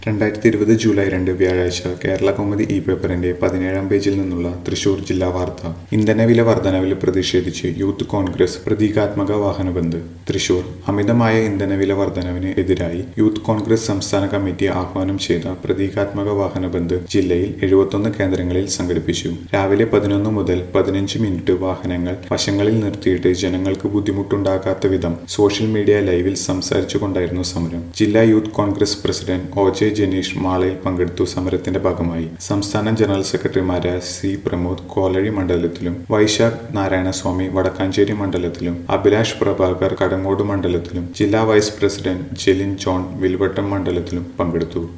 രണ്ടായിരത്തി ഇരുപത് ജൂലൈ രണ്ട് വ്യാഴാഴ്ച കേരള കൗമുദി ഇ പേപ്പറിന്റെ പതിനേഴാം പേജിൽ നിന്നുള്ള തൃശൂർ ജില്ലാ വാർത്ത ഇന്ധനവില വർധനവിൽ പ്രതിഷേധിച്ച് യൂത്ത് കോൺഗ്രസ് പ്രതീകാത്മക വാഹന ബന്ദ് തൃശൂർ അമിതമായ ഇന്ധനവില വർധനവിന് എതിരായി യൂത്ത് കോൺഗ്രസ് സംസ്ഥാന കമ്മിറ്റി ആഹ്വാനം ചെയ്ത പ്രതീകാത്മക വാഹന ബന്ദ് ജില്ലയിൽ എഴുപത്തൊന്ന് കേന്ദ്രങ്ങളിൽ സംഘടിപ്പിച്ചു രാവിലെ പതിനൊന്ന് മുതൽ പതിനഞ്ച് മിനിറ്റ് വാഹനങ്ങൾ വശങ്ങളിൽ നിർത്തിയിട്ട് ജനങ്ങൾക്ക് ബുദ്ധിമുട്ടുണ്ടാകാത്ത വിധം സോഷ്യൽ മീഡിയ ലൈവിൽ സംസാരിച്ചുകൊണ്ടായിരുന്നു സമരം ജില്ലാ youth Congress president O J Janeesh മാളയിൽ പങ്കെടുത്തു സമരത്തിന്റെ ഭാഗമായി സംസ്ഥാന ജനറൽ സെക്രട്ടറിമാരായ സി പ്രമോദ് കോലഴി മണ്ഡലത്തിലും വൈശാഖ് നാരായണസ്വാമി വടക്കാഞ്ചേരി മണ്ഡലത്തിലും അഭിലാഷ് പ്രഭാകർ കടങ്ങോട് മണ്ഡലത്തിലും ജില്ലാ vice president Jelin John Vilvattom മണ്ഡലത്തിലും പങ്കെടുത്തു